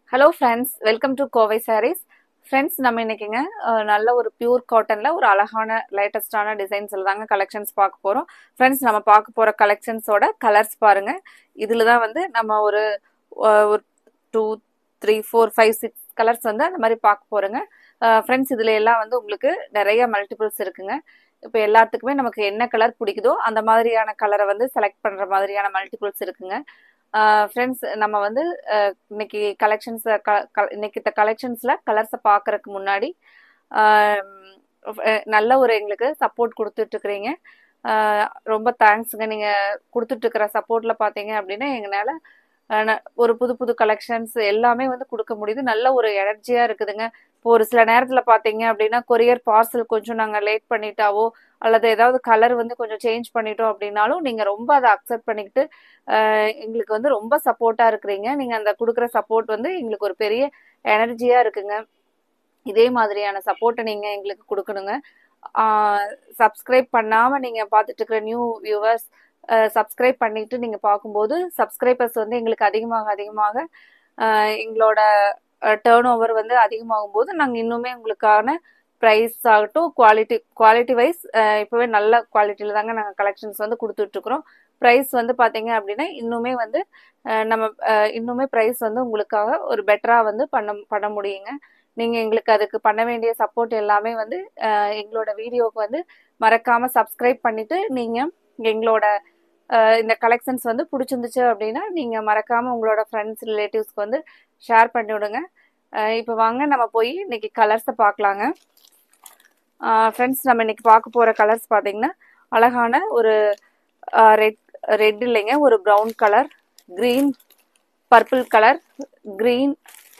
hello friends welcome to Kovai Sarees friends நம்ம இன்னைக்குங்க அஹ், நல்ல ஒரு பியூர் காட்டனில் ஒரு அழகான லேட்டஸ்டான டிசைன்ஸில் தாங்க கலெக்ஷன்ஸ் பார்க்க போகிறோம் ஃப்ரெண்ட்ஸ் நம்ம பார்க்க போகிற கலெக்ஷன்ஸோட கலர்ஸ் பாருங்க இதில் தான் வந்து நம்ம ஒரு அஹ், ஒரு two three four five six colours வந்து அந்த மாதிரி பார்க்க போகிறோங்க ஃப்ரெண்ட்ஸ் இதில் எல்லாம் வந்து உங்களுக்கு நிறைய மல்டிபிள்ஸ் இருக்குங்க இப்போ எல்லாத்துக்குமே நமக்கு என்ன கலர் பிடிக்குதோ அந்த மாதிரியான கலரை வந்து செலக்ட் பண்ணுற மாதிரியான மல்டிபிள்ஸ் இருக்குங்க ஃப்ரெண்ட்ஸ் நம்ம வந்து அஹ், இன்னைக்கு கலெக்ஷன்ஸ் இன்னைக்கு இந்த கலெக்ஷன்ஸில் கலர்ஸை பார்க்கறதுக்கு முன்னாடி ஆம், அஹ், நல்ல ஒரு எங்களுக்கு சப்போர்ட் கொடுத்துட்ருக்குறீங்க ரொம்ப தேங்க்ஸுங்க நீங்கள் கொடுத்துட்ருக்கிற சப்போர்ட்டில் பார்த்தீங்க அப்படின்னா எங்களால் ஒரு புது புது கலெக்ஷன்ஸ் எல்லாமே வந்து கொடுக்க முடியுது நல்ல ஒரு எனர்ஜியாக இருக்குதுங்க இப்போ ஒரு சில நேரத்தில் பார்த்தீங்க அப்படின்னா கொரியர் பார்சல் கொஞ்சம் நாங்கள் லேட் பண்ணிட்டாவோ அல்லது ஏதாவது கலர் வந்து கொஞ்சம் சேஞ்ச் பண்ணிட்டோம் அப்படின்னாலும் நீங்கள் ரொம்ப அதை அக்செப்ட் பண்ணிக்கிட்டு ஆஹ் எங்களுக்கு வந்து ரொம்ப சப்போர்ட்டாக இருக்கிறீங்க நீங்கள் அந்த கொடுக்குற சப்போர்ட் வந்து எங்களுக்கு ஒரு பெரிய எனர்ஜியாக இருக்குங்க இதே மாதிரியான சப்போர்ட்டை நீங்கள் எங்களுக்கு கொடுக்கணுங்க சப்ஸ்கிரைப் பண்ணாமல் நீங்கள் பார்த்துட்டு இருக்கிற நியூ வியூவர்ஸ் சப்ஸ்கிரைப் பண்ணிட்டு நீங்கள் பார்க்கும்போது சப்ஸ்கிரைபர்ஸ் வந்து எங்களுக்கு அதிகமாக அதிகமாக ஆஹ் எங்களோட டேர்ன் ஓவர் வந்து அதிகமாகும் போது நாங்கள் இன்னுமே உங்களுக்கான ப்ரைஸ் ஆகட்டும் குவாலிட்டி குவாலிட்டி வைஸ் இப்போவே நல்ல குவாலிட்டியில் தாங்க நாங்கள் கலெக்ஷன்ஸ் வந்து கொடுத்துட்ருக்குறோம் ப்ரைஸ் வந்து பார்த்தீங்க அப்படின்னா இன்னுமே வந்து அஹ், நம்ம அஹ், இன்னுமே ப்ரைஸ் வந்து உங்களுக்காக ஒரு பெட்டராக வந்து பண்ண பண்ண முடியுங்க நீங்கள் எங்களுக்கு அதுக்கு பண்ண வேண்டிய சப்போர்ட் எல்லாமே வந்து அஹ், எங்களோட வீடியோவுக்கு வந்து மறக்காமல் சப்ஸ்கிரைப் பண்ணிவிட்டு நீங்கள் எங்களோட அஹ், இந்த கலெக்ஷன்ஸ் வந்து பிடிச்சிருந்துச்சு அப்படின்னா நீங்கள் மறக்காமல் உங்களோட ஃப்ரெண்ட்ஸ் ரிலேட்டிவ்ஸ்க்கு வந்து ஷேர் பண்ணி விடுங்க இப்போ வாங்க நம்ம போய் இன்னைக்கு கலர்ஸை பார்க்கலாங்க ஃப்ரெண்ட்ஸ் நம்ம இன்னைக்கு பார்க்க போகிற கலர்ஸ் பார்த்தீங்கன்னா அழகான ஒரு ரெட் ரெட் இல்லைங்க ஒரு brown colour green purple colour green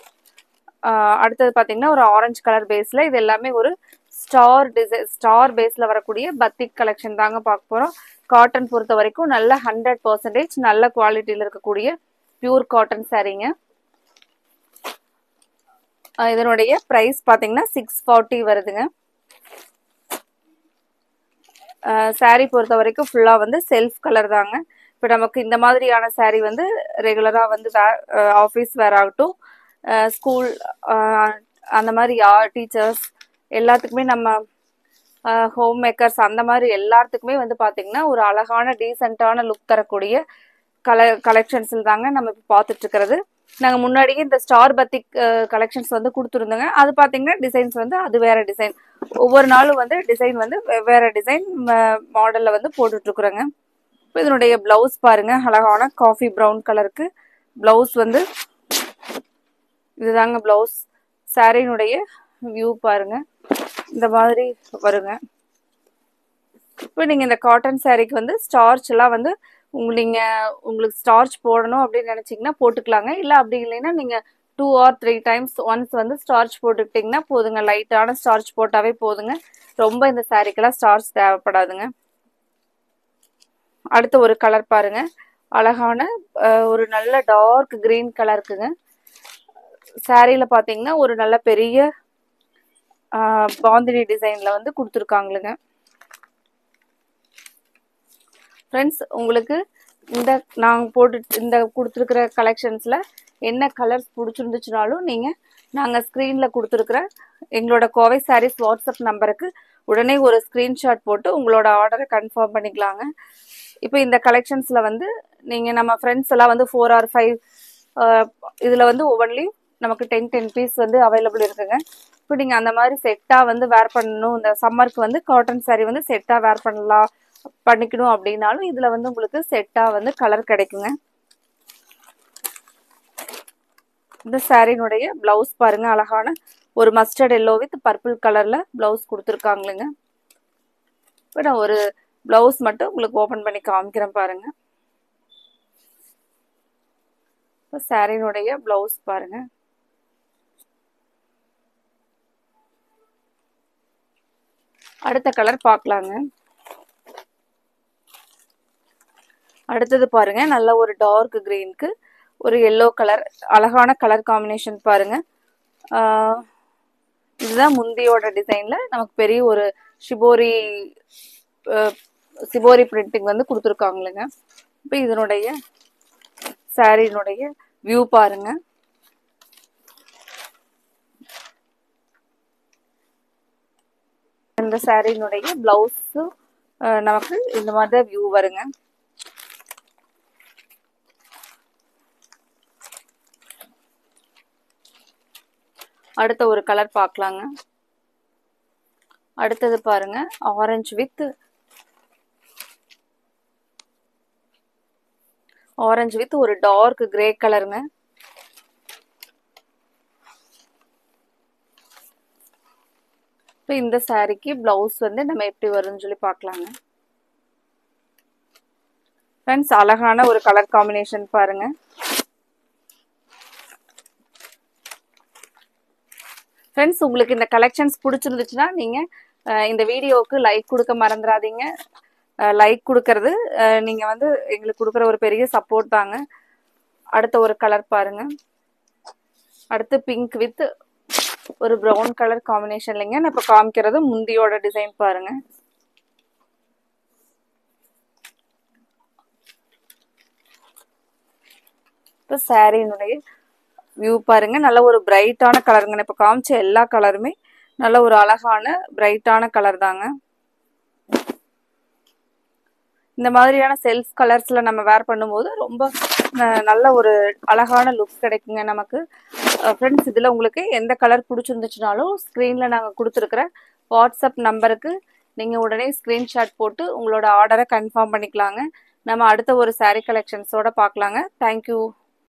அடுத்தது பார்த்தீங்கன்னா ஒரு ஆரஞ்சு கலர் பேஸில் இது எல்லாமே ஒரு ஸ்டார் டிசை ஸ்டார் பேஸில் வரக்கூடிய பத்திக் கலெக்ஷன் தாங்க பார்க்க போகிறோம் காட்டன் பொறுத்த வரைக்கும் நல்ல ஹண்ட்ரட் பர்சன்டேஜ் நல்ல குவாலிட்டியில் இருக்கக்கூடிய பியூர் காட்டன் சாரீங்க அஹ் இதனுடைய ப்ரைஸ் பார்த்தீங்கன்னா சிக்ஸ் ஃபார்ட்டி வருதுங்க சாரீ பொறுத்த வரைக்கும் ஃபுல்லாக வந்து செல்ஃப் கலர் தாங்க இப்போ நமக்கு இந்த மாதிரியான சாரீ வந்து ரெகுலராக வந்து வே ஆஃபீஸ் வேர் ஆகட்டும் ஸ்கூல் அந்த மாதிரி யா டீச்சர்ஸ் எல்லாத்துக்குமே நம்ம ஹோம் மேக்கர்ஸ் அந்த மாதிரி எல்லாத்துக்குமே வந்து பார்த்தீங்கன்னா ஒரு அழகான டீசெண்டான லுக் தரக்கூடிய கல கலெக்ஷன்ஸில் தாங்க நம்ம இப்போ பார்த்துட்டு இருக்கிறது நாங்கள் முன்னாடியே இந்த ஸ்டார் பத்திக் கலெக்ஷன்ஸ் வந்து கொடுத்துருந்தோங்க அது பார்த்தீங்கன்னா டிசைன்ஸ் வந்து அது வேற டிசைன் ஒவ்வொரு நாளும் வந்து டிசைன் வந்து வெவ்வேறு டிசைன் மாடலில் வந்து போட்டுட்ருக்குறோங்க இப்போ இதனுடைய ப்ளவுஸ் பாருங்க அழகான காஃபி ப்ரௌன் கலருக்கு ப்ளவுஸ் வந்து இதுதாங்க ப்ளவுஸ் சாரியினுடைய வியூ பாருங்க இந்த மாதிரி வருங்க இப்போ நீங்கள் இந்த காட்டன் சாரீக்கு வந்து ஸ்டார்ச் எல்லாம் வந்து உங்க நீங்கள் உங்களுக்கு ஸ்டார்ச் போடணும் அப்படின்னு நினச்சிங்கன்னா போட்டுக்கலாங்க இல்லை அப்படி இல்லைன்னா நீங்கள் two or three times once வந்து ஸ்டார்ச் போட்டுக்கிட்டிங்கன்னா போதுங்க லைட்டான ஸ்டார்ச் போட்டாவே போதுங்க ரொம்ப இந்த சாரீக்கெல்லாம் ஸ்டார்ச் தேவைப்படாதுங்க அடுத்த ஒரு கலர் பாருங்க அழகான அஹ், ஒரு நல்ல டார்க் கிரீன் கலருக்குங்க சாரியில் பார்த்தீங்கன்னா ஒரு நல்ல பெரிய ஆஹ், பாந்தினி டிசைனில் வந்து கொடுத்துருக்காங்களுங்க ஃப்ரெண்ட்ஸ் உங்களுக்கு இந்த நாங்கள் போட்டு இந்த கொடுத்துருக்குற கலெக்ஷன்ஸில் என்ன கலர்ஸ் பிடிச்சிருந்துச்சுனாலும் நீங்கள் நாங்கள் ஸ்க்ரீனில் கொடுத்துருக்குற எங்களோட கோவை சாரீஸ் வாட்ஸ்அப் நம்பருக்கு உடனே ஒரு ஸ்க்ரீன்ஷாட் போட்டு உங்களோட ஆர்டரை கன்ஃபார்ம் பண்ணிக்கலாங்க இப்போ இந்த கலெக்ஷன்ஸில் வந்து நீங்கள் நம்ம ஃப்ரெண்ட்ஸ் எல்லாம் வந்து ஃபோர் ஆர் ஃபைவ் இதில் வந்து ஒவ்வொன்றிலையும் நமக்கு டென் டென் பீஸ் வந்து அவைலபிள் இருக்குங்க இப்போ நீங்கள் அந்த மாதிரி செட்டாக வந்து வேர் பண்ணணும் இந்த சம்மருக்கு வந்து காட்டன் saree வந்து செட்டாக வேர் பண்ணலாம் பண்ணிக்கணும் அப்படின்னாலும் இதில் வந்து உங்களுக்கு செட்டாக வந்து கலர் கிடைக்குங்க இந்த சாரினுடைய ப்ளவுஸ் பாருங்க அழகான ஒரு மஸ்டர்ட் எல்லோ வித் பர்பிள் கலரில் ப்ளவுஸ் கொடுத்துருக்காங்களுங்க இப்போ நான் ஒரு ப்ளவுஸ் மட்டும் உங்களுக்கு ஓப்பன் பண்ணி காமிக்கிறேன் பாருங்க இப்போ சாரினுடைய ப்ளவுஸ் பாருங்க அடுத்த கலர் பார்க்கலாங்க அடுத்தது பாருங்க நல்ல ஒரு டார்க் கிரீனுக்கு ஒரு எல்லோ கலர் அழகான கலர் காம்பினேஷன் பாருங்க ஆஹ் இதுதான் முந்தியோட டிசைன்ல நமக்கு பெரிய ஒரு ஷிபோரி அஹ், சிபோரி பிரிண்டிங் வந்து கொடுத்துருக்காங்களுங்க இப்போ இதனுடைய சாரியினுடைய வியூ பாருங்க இந்த சாரீனுடைய பிளவுஸு நமக்கு இந்த மாதிரி தான் வியூ வருங்க அடுத்த ஒரு கலர் பார்க்கலாங்க அடுத்தது பாருங்க ஆரஞ்சு வித் ஆரஞ்சு வித் ஒரு டார்க் கிரே கலருங்க இப்போ இந்த சாரீக்கு பிளவுஸ் வந்து நம்ம எப்படி வரும்னு சொல்லி பார்க்கலாங்க ஃப்ரெண்ட்ஸ் அழகான ஒரு கலர் காம்பினேஷன் பாருங்க ஃப்ரெண்ட்ஸ் உங்களுக்கு இந்த கலெக்ஷன்ஸ் பிடிச்சிருந்துச்சுன்னா நீங்கள் இந்த வீடியோவுக்கு லைக் கொடுக்க மறந்துடாதீங்க லைக் கொடுக்கறது நீங்கள் வந்து எங்களுக்கு கொடுக்குற ஒரு பெரிய சப்போர்ட் தாங்க அடுத்த ஒரு கலர் பாருங்க அடுத்து பிங்க் வித் ஒரு ப்ரௌன் கலர் காம்பினேஷன்லைங்க நான் இப்போ காமிக்கிறது முந்தியோட டிசைன் பாருங்க இப்போ சாரீனுடைய வியூ பாருங்க நல்ல ஒரு பிரைட்டான கலருங்க நான் இப்போ காமிச்ச எல்லா கலருமே நல்ல ஒரு அழகான பிரைட்டான கலர் தாங்க இந்த மாதிரியான செல்ஃப் கலர்ஸில் நம்ம வேர் பண்ணும்போது ரொம்ப நல்ல ஒரு அழகான லுக் கிடைக்குங்க நமக்கு ஃப்ரெண்ட்ஸ் இதில் உங்களுக்கு எந்த கலர் பிடிச்சிருந்துச்சுனாலும் ஸ்க்ரீனில் நாங்கள் கொடுத்துருக்குற வாட்ஸ்அப் நம்பருக்கு நீங்கள் உடனே ஸ்க்ரீன்ஷாட் போட்டு உங்களோட ஆர்டரை கன்ஃபார்ம் பண்ணிக்கலாங்க நம்ம அடுத்த ஒரு சாரீ கலெக்ஷன்ஸோட பார்க்கலாங்க தேங்க்யூ